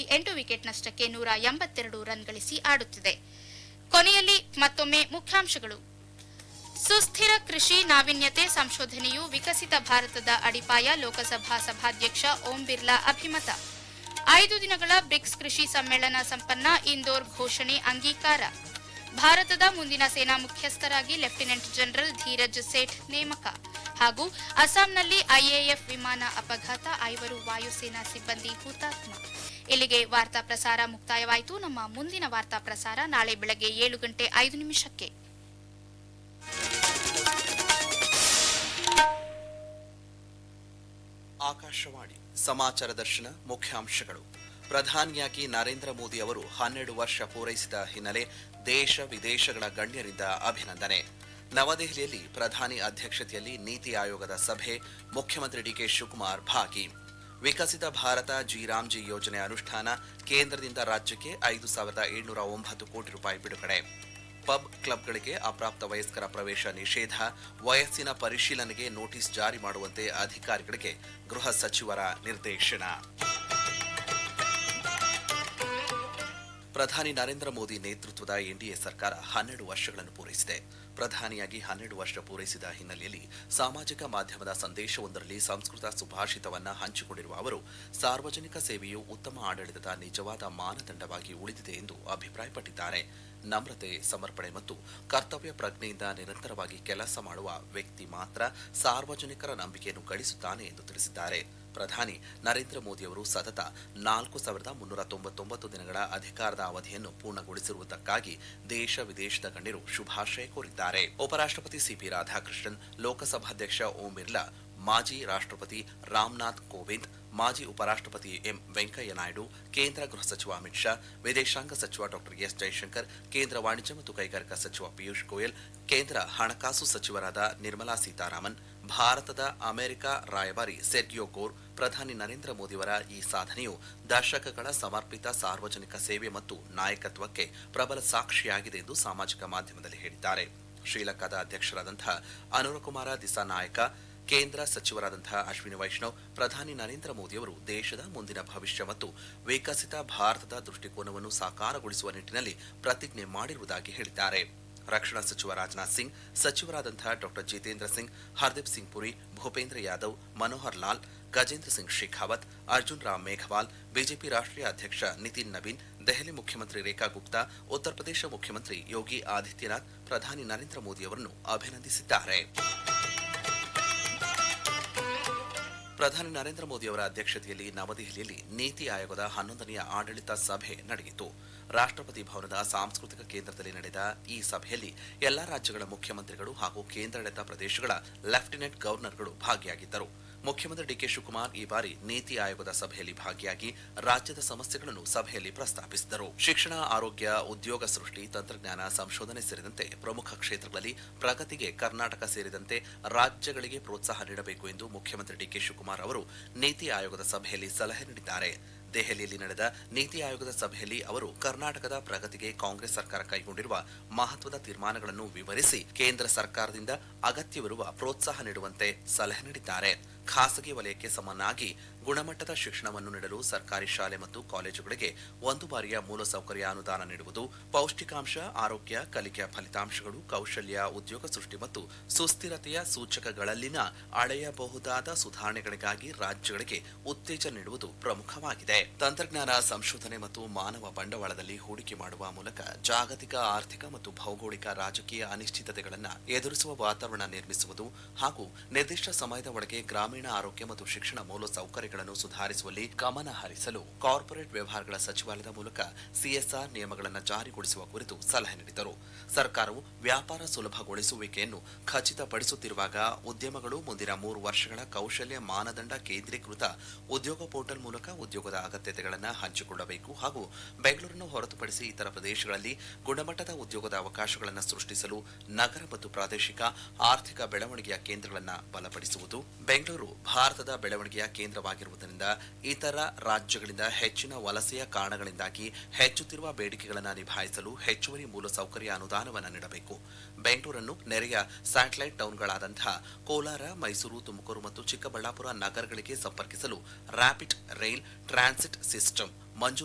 ಎಂಟು ವಿಕೆಟ್ ನಷ್ಟಕ್ಕೆ ನೂರ ಎಂಬತ್ತೆರಡು ರನ್ ಗಳಿಸಿ ಆಡುತ್ತಿದೆ ಕೊನೆಯಲ್ಲಿ ಮತ್ತೊಮ್ಮೆ ಮುಖ್ಯಾಂಶಗಳು ಸುಸ್ಥಿರ ಕೃಷಿ ನಾವೀನ್ಯತೆ ಸಂಶೋಧನೆಯು ವಿಕಸಿತ ಭಾರತದ ಅಡಿಪಾಯ ಲೋಕಸಭಾ ಸಭಾಧ್ಯಕ್ಷ ಓಂ ಬಿರ್ಲಾ ಅಭಿಮತ ಐದು ದಿನಗಳ ಬ್ರಿಕ್ಸ್ ಕೃಷಿ ಸಮ್ಮೇಳನ ಸಂಪನ್ನ ಇಂದೋರ್ ಘೋಷಣೆ ಅಂಗೀಕಾರ ಭಾರತದ ಮುಂದಿನ ಸೇನಾ ಮುಖ್ಯಸ್ಥರಾಗಿ ಲೆಫ್ಟಿನೆಂಟ್ ಜನರಲ್ ಧೀರಜ್ ಸೇಠ್ ನೇಮಕ ಹಾಗೂ ಅಸ್ಸಾಂನಲ್ಲಿ ಐಎಎಫ್ ವಿಮಾನ ಅಪಘಾತ ಐವರು ವಾಯುಸೇನಾ ಸಿಬ್ಬಂದಿ ಹುತಾತ್ಮ ಇಲ್ಲಿಗೆ ವಾರ್ತಾ ಪ್ರಸಾರ ಮುಕ್ತಾಯವಾಯಿತು ನಮ್ಮ ಮುಂದಿನ ವಾರ್ತಾ ಪ್ರಸಾರ ನಾಳೆ ಬೆಳಗ್ಗೆ ಏಳು ಗಂಟೆ ಐದು ನಿಮಿಷಕ್ಕೆ ಆಕಾಶವಾಣಿ ಸಮಾಚಾರ ದರ್ಶನ ಮುಖ್ಯಾಂಶಗಳು ಪ್ರಧಾನಿಯಾಗಿ ನರೇಂದ್ರ ಮೋದಿ ಅವರು ಹನ್ನೆರಡು ವರ್ಷ ಪೂರೈಸಿದ ಹಿನ್ನೆಲೆ ದೇಶ ವಿದೇಶಗಳ ಗಣ್ಯರಿಂದ ಅಭಿನಂದನೆ ನವದೆಹಲಿಯಲ್ಲಿ ಪ್ರಧಾನಿ ಅಧ್ಯಕ್ಷತೆಯಲ್ಲಿ ನೀತಿ ಆಯೋಗದ ಸಭೆ ಮುಖ್ಯಮಂತ್ರಿ ಡಿಕೆ ಶಿವಕುಮಾರ್ ಭಾಗಿ ವಿಕಸಿತ ಭಾರತ ಜಿ ರಾಮ್ಜಿ ಯೋಜನೆ ಅನುಷ್ಠಾನ ಕೇಂದ್ರದಿಂದ ರಾಜ್ಯಕ್ಕೆ ಐದು ಸಾವಿರದ ಏಳ್ನೂರ ಒಂಬತ್ತು ಕೋಟಿ ರೂಪಾಯಿ ಬಿಡುಗಡೆ ಪಬ್ ಕ್ಲಬ್ಗಳಿಗೆ ಅಪ್ರಾಪ್ತ ವಯಸ್ಕರ ಪ್ರವೇಶ ನಿಷೇಧ ವಯಸ್ಸಿನ ಪರಿಶೀಲನೆಗೆ ನೋಟಿಸ್ ಜಾರಿ ಮಾಡುವಂತೆ ಅಧಿಕಾರಿಗಳಿಗೆ ಗೃಹ ಸಚಿವರ ನಿರ್ದೇಶನ ಪ್ರಧಾನಿ ನರೇಂದ್ರ ಮೋದಿ ನೇತೃತ್ವದ ಎನ್ಡಿಎ ಸರ್ಕಾರ ಹನ್ನೆರಡು ವರ್ಷಗಳನ್ನು ಪೂರೈಸಿದೆ ಪ್ರಧಾನಿಯಾಗಿ ಹನ್ನೆರಡು ವರ್ಷ ಪೂರೈಸಿದ ಹಿನ್ನೆಲೆಯಲ್ಲಿ ಸಾಮಾಜಿಕ ಮಾಧ್ಯಮದ ಸಂದೇಶವೊಂದರಲ್ಲಿ ಸಂಸ್ಕೃತ ಸುಭಾಷಿತವನ್ನ ಹಂಚಿಕೊಂಡಿರುವ ಅವರು ಸಾರ್ವಜನಿಕ ಸೇವೆಯು ಉತ್ತಮ ಆಡಳಿತದ ನಿಜವಾದ ಮಾನದಂಡವಾಗಿ ಉಳಿದಿದೆ ಎಂದು ಅಭಿಪ್ರಾಯಪಟ್ಟಿದ್ದಾರೆ ನಮ್ರತೆ ಸಮರ್ಪಣೆ ಮತ್ತು ಕರ್ತವ್ಯ ಪ್ರಜ್ಞೆಯಿಂದ ನಿರಂತರವಾಗಿ ಕೆಲಸ ಮಾಡುವ ವ್ಯಕ್ತಿ ಮಾತ್ರ ಸಾರ್ವಜನಿಕರ ನಂಬಿಕೆಯನ್ನು ಗಳಿಸುತ್ತಾನೆ ಎಂದು ತಿಳಿಸಿದ್ದಾರೆ ಪ್ರಧಾನಿ ನರೇಂದ್ರ ಮೋದಿಯವರು ಸತತ ನಾಲ್ಕು ಸಾವಿರದ ಮುನ್ನೂರ ತೊಂಬತ್ತೊಂಬತ್ತು ದಿನಗಳ ಅಧಿಕಾರದ ಅವಧಿಯನ್ನು ಪೂರ್ಣಗೊಳಿಸಿರುವುದಕ್ಕಾಗಿ ದೇಶ ವಿದೇಶದ ಗಣ್ಯರು ಶುಭಾಶಯ ಕೋರಿದ್ದಾರೆ ಉಪರಾಷ್ಟ್ರಪತಿ ಸಿಪಿ ರಾಧಾಕೃಷ್ಣನ್ ಲೋಕಸಭಾಧ್ಯಕ್ಷ ಓಂ ಬಿರ್ಲಾ ಮಾಜಿ ರಾಷ್ಟ್ರಪತಿ ರಾಮನಾಥ್ ಕೋವಿಂದ್ ಮಾಜಿ ಉಪರಾಷ್ಟ್ರಪತಿ ಎಂ ವೆಂಕಯ್ಯ ನಾಯ್ಡು ಕೇಂದ್ರ ಗೃಹ ಸಚಿವ ಅಮಿತ್ ಶಾ ವಿದೇಶಾಂಗ ಸಚಿವ ಡಾಕ್ಟರ್ ಎಸ್ ಜೈಶಂಕರ್ ಕೇಂದ್ರ ವಾಣಿಜ್ಯ ಮತ್ತು ಕೈಗಾರಿಕಾ ಸಚಿವ ಪಿಯೂಷ್ ಗೋಯಲ್ ಕೇಂದ್ರ ಹಣಕಾಸು ಸಚಿವರಾದ ನಿರ್ಮಲಾ ಸೀತಾರಾಮನ್ ಭಾರತದ ಅಮೆರಿಕ ರಾಯಭಾರಿ ಸೆರ್ಗಿಯೋ ಗೋರ್ ಪ್ರಧಾನಿ ನರೇಂದ್ರ ಮೋದಿಯವರ ಈ ಸಾಧನೆಯು ದಶಕಗಳ ಸಮರ್ಪಿತ ಸಾರ್ವಜನಿಕ ಸೇವೆ ಮತ್ತು ನಾಯಕತ್ವಕ್ಕೆ ಪ್ರಬಲ ಸಾಕ್ಷಿಯಾಗಿದೆ ಎಂದು ಸಾಮಾಜಿಕ ಮಾಧ್ಯಮದಲ್ಲಿ ಹೇಳಿದ್ದಾರೆ ಶ್ರೀಲಂಕಾದ ಅಧ್ಯಕ್ಷರಾದಂತಹ ಅನುರಕುಮಾರ ದಿಸಾನಾಯಕ ಕೇಂದ್ರ ಸಚಿವರಾದಂತಹ ಅಶ್ವಿನಿ ವೈಷ್ಣವ್ ಪ್ರಧಾನಿ ನರೇಂದ್ರ ಮೋದಿಯವರು ದೇಶದ ಮುಂದಿನ ಭವಿಷ್ಯ ಮತ್ತು ವಿಕಸಿತ ಭಾರತದ ದೃಷ್ಟಿಕೋನವನ್ನು ಸಾಕಾರಗೊಳಿಸುವ ನಿಟ್ಟಿನಲ್ಲಿ ಪ್ರತಿಜ್ಞೆ ಮಾಡಿರುವುದಾಗಿ ಹೇಳಿದ್ದಾರೆ ರಕ್ಷಣಾ ಸಚಿವ ರಾಜನಾಥ್ ಸಿಂಗ್ ಸಚಿವರಾದಂತಹ ಡಾಕ್ಟರ್ ಜಿತೇಂದ್ರ ಸಿಂಗ್ ಹರ್ದೀಪ್ ಸಿಂಗ್ ಪುರಿ ಭೂಪೇಂದ್ರ ಯಾದವ್ ಮನೋಹರ್ ಲಾಲ್ ಗಜೇಂದ್ರ ಸಿಂಗ್ ಶೇಖಾವತ್ ಅರ್ಜುನ್ ರಾಮ್ ಮೇಘವಾಲ್ ಬಿಜೆಪಿ ರಾಷ್ಟ್ರೀಯ ಅಧ್ಯಕ್ಷ ನಿತಿನ್ ನವೀನ್ ದೆಹಲಿ ಮುಖ್ಯಮಂತ್ರಿ ರೇಖಾ ಗುಪ್ತಾ ಉತ್ತರ ಪ್ರದೇಶ ಮುಖ್ಯಮಂತ್ರಿ ಯೋಗಿ ಆದಿತ್ಯನಾಥ್ ಪ್ರಧಾನಿ ನರೇಂದ್ರ ಮೋದಿಯವರನ್ನು ಅಭಿನಂದಿಸಿದ್ದಾರೆ ಪ್ರಧಾನಿ ನರೇಂದ್ರ ಮೋದಿ ಅವರ ಅಧ್ಯಕ್ಷತೆಯಲ್ಲಿ ನವದೆಹಲಿಯಲ್ಲಿ ನೀತಿ ಆಯೋಗದ ಹನ್ನೊಂದನೆಯ ಆಡಳಿತ ಸಭೆ ನಡೆಯಿತು ರಾಷ್ಟ್ರಪತಿ ಭವನದ ಸಾಂಸ್ಕೃತಿಕ ಕೇಂದ್ರದಲ್ಲಿ ನಡೆದ ಈ ಸಭೆಯಲ್ಲಿ ಎಲ್ಲಾ ರಾಜ್ಯಗಳ ಮುಖ್ಯಮಂತ್ರಿಗಳು ಹಾಗೂ ಕೇಂದ್ರಾಡಳಿತ ಪ್ರದೇಶಗಳ ಲೆಫ್ಟಿನೆಂಟ್ ಗವರ್ನರ್ಗಳು ಭಾಗಿಯಾಗಿದ್ದರು ಮುಖ್ಯಮಂತ್ರಿ ಡಿಕೆ ಶಿವಕುಮಾರ್ ಈ ಬಾರಿ ನೀತಿ ಆಯೋಗದ ಸಭೆಯಲ್ಲಿ ಭಾಗಿಯಾಗಿ ರಾಜ್ಯದ ಸಮಸ್ಯೆಗಳನ್ನು ಸಭೆಯಲ್ಲಿ ಪ್ರಸ್ತಾಪಿಸಿದರು ಶಿಕ್ಷಣ ಆರೋಗ್ಯ ಉದ್ಯೋಗ ಸೃಷ್ಟಿ ತಂತ್ರಜ್ಞಾನ ಸಂಶೋಧನೆ ಸೇರಿದಂತೆ ಪ್ರಮುಖ ಕ್ಷೇತ್ರಗಳಲ್ಲಿ ಪ್ರಗತಿಗೆ ಕರ್ನಾಟಕ ಸೇರಿದಂತೆ ರಾಜ್ಯಗಳಿಗೆ ಪ್ರೋತ್ಸಾಹ ನೀಡಬೇಕು ಎಂದು ಮುಖ್ಯಮಂತ್ರಿ ಡಿಕೆ ಶಿವಕುಮಾರ್ ಅವರು ನೀತಿ ಆಯೋಗದ ಸಭೆಯಲ್ಲಿ ಸಲಹೆ ನೀಡಿದ್ದಾರೆ ದೆಹಲಿಯಲ್ಲಿ ನಡೆದ ನೀತಿ ಆಯೋಗದ ಸಭೆಯಲ್ಲಿ ಅವರು ಕರ್ನಾಟಕದ ಪ್ರಗತಿಗೆ ಕಾಂಗ್ರೆಸ್ ಸರ್ಕಾರ ಕೈಗೊಂಡಿರುವ ಮಹತ್ವದ ತೀರ್ಮಾನಗಳನ್ನು ವಿವರಿಸಿ ಕೇಂದ್ರ ಸರ್ಕಾರದಿಂದ ಅಗತ್ಯವಿರುವ ಪ್ರೋತ್ಸಾಹ ನೀಡುವಂತೆ ಸಲಹೆ ನೀಡಿದ್ದಾರೆ ಖಾಸಗಿ ವಲಯಕ್ಕೆ ಸಮನಾಗಿ ಗುಣಮಟ್ಟದ ಶಿಕ್ಷಣವನ್ನು ನೀಡಲು ಸರ್ಕಾರಿ ಶಾಲೆ ಮತ್ತು ಕಾಲೇಜುಗಳಿಗೆ ಒಂದು ಬಾರಿಯ ಮೂಲಸೌಕರ್ಯ ಅನುದಾನ ನೀಡುವುದು ಪೌಷ್ಟಿಕಾಂಶ ಆರೋಗ್ಯ ಕಲಿಕೆಯ ಫಲಿತಾಂಶಗಳು ಕೌಶಲ್ಯ ಉದ್ಯೋಗ ಸೃಷ್ಟಿ ಮತ್ತು ಸುಸ್ಥಿರತೆಯ ಸೂಚಕಗಳಲ್ಲಿನ ಅಳೆಯಬಹುದಾದ ಸುಧಾರಣೆಗಳಿಗಾಗಿ ರಾಜ್ಯಗಳಿಗೆ ಉತ್ತೇಜನ ನೀಡುವುದು ಪ್ರಮುಖವಾಗಿದೆ ತಂತ್ರಜ್ಞಾನ ಸಂಶೋಧನೆ ಮತ್ತು ಮಾನವ ಬಂಡವಾಳದಲ್ಲಿ ಹೂಡಿಕೆ ಮಾಡುವ ಮೂಲಕ ಜಾಗತಿಕ ಆರ್ಥಿಕ ಮತ್ತು ಭೌಗೋಳಿಕ ರಾಜಕೀಯ ಅನಿಶ್ಚಿತತೆಗಳನ್ನು ಎದುರಿಸುವ ವಾತಾವರಣ ನಿರ್ಮಿಸುವುದು ಹಾಗೂ ನಿರ್ದಿಷ್ಟ ಸಮಯದ ಒಳಗೆ ಗ್ರಾಮೀಣ ಆರೋಗ್ಯ ಮತ್ತು ಶಿಕ್ಷಣ ಮೂಲಸೌಕರ್ಯಗಳನ್ನು ಸುಧಾರಿಸುವಲ್ಲಿ ಗಮನ ಹರಿಸಲು ಕಾರ್ಪೊರೇಟ್ ವ್ಯವಹಾರಗಳ ಸಚಿವಾಲಯದ ಮೂಲಕ ಸಿಎಸ್ಆರ್ ನಿಯಮಗಳನ್ನು ಜಾರಿಗೊಳಿಸುವ ಕುರಿತು ಸಲಹೆ ನೀಡಿದರು ಸರ್ಕಾರವು ವ್ಯಾಪಾರ ಸುಲಭಗೊಳಿಸುವಿಕೆಯನ್ನು ಖಚಿತಪಡಿಸುತ್ತಿರುವಾಗ ಉದ್ಯಮಗಳು ಮುಂದಿನ ಮೂರು ವರ್ಷಗಳ ಕೌಶಲ್ಯ ಮಾನದಂಡ ಕೇಂದ್ರೀಕೃತ ಉದ್ಯೋಗ ಪೋರ್ಟಲ್ ಮೂಲಕ ಉದ್ಯೋಗದ ಅಗತ್ಯತೆಗಳನ್ನು ಹಂಚಿಕೊಳ್ಳಬೇಕು ಹಾಗೂ ಬೆಂಗಳೂರನ್ನು ಹೊರತುಪಡಿಸಿ ಇತರ ಪ್ರದೇಶಗಳಲ್ಲಿ ಗುಣಮಟ್ಟದ ಉದ್ಯೋಗದ ಅವಕಾಶಗಳನ್ನು ಸೃಷ್ಟಿಸಲು ನಗರ ಮತ್ತು ಪ್ರಾದೇಶಿಕ ಆರ್ಥಿಕ ಬೆಳವಣಿಗೆಯ ಕೇಂದ್ರಗಳನ್ನು ಬಲಪಡಿಸುವುದು ಬೆಂಗಳೂರು ಭಾರತದ ಬೆಳವಣಿಗೆಯ ಕೇಂದ್ರವಾಗಿರುವುದರಿಂದ ಇತರ ರಾಜ್ಯಗಳಿಂದ ಹೆಚ್ಚಿನ ವಲಸೆಯ ಕಾರಣಗಳಿಂದಾಗಿ ಹೆಚ್ಚುತ್ತಿರುವ ಬೇಡಿಕೆಗಳನ್ನು ನಿಭಾಯಿಸಲು ಹೆಚ್ಚುವರಿ ಮೂಲಸೌಕರ್ಯ ಅನುದಾನವನ್ನು ನೀಡಬೇಕು ಬೆಂಗಳೂರನ್ನು ನೆರೆಯ ಸ್ಯಾಟಲೈಟ್ ಟೌನ್ಗಳಾದಂತಹ ಕೋಲಾರ ಮೈಸೂರು ತುಮಕೂರು ಮತ್ತು ಚಿಕ್ಕಬಳ್ಳಾಪುರ ನಗರಗಳಿಗೆ ಸಂಪರ್ಕಿಸಲು ರ್ಯಾಪಿಡ್ ರೈಲ್ ಟ್ರಾನ್ಸಿಟ್ ಸಿಸ್ಟಮ್ ಮಂಜೂರು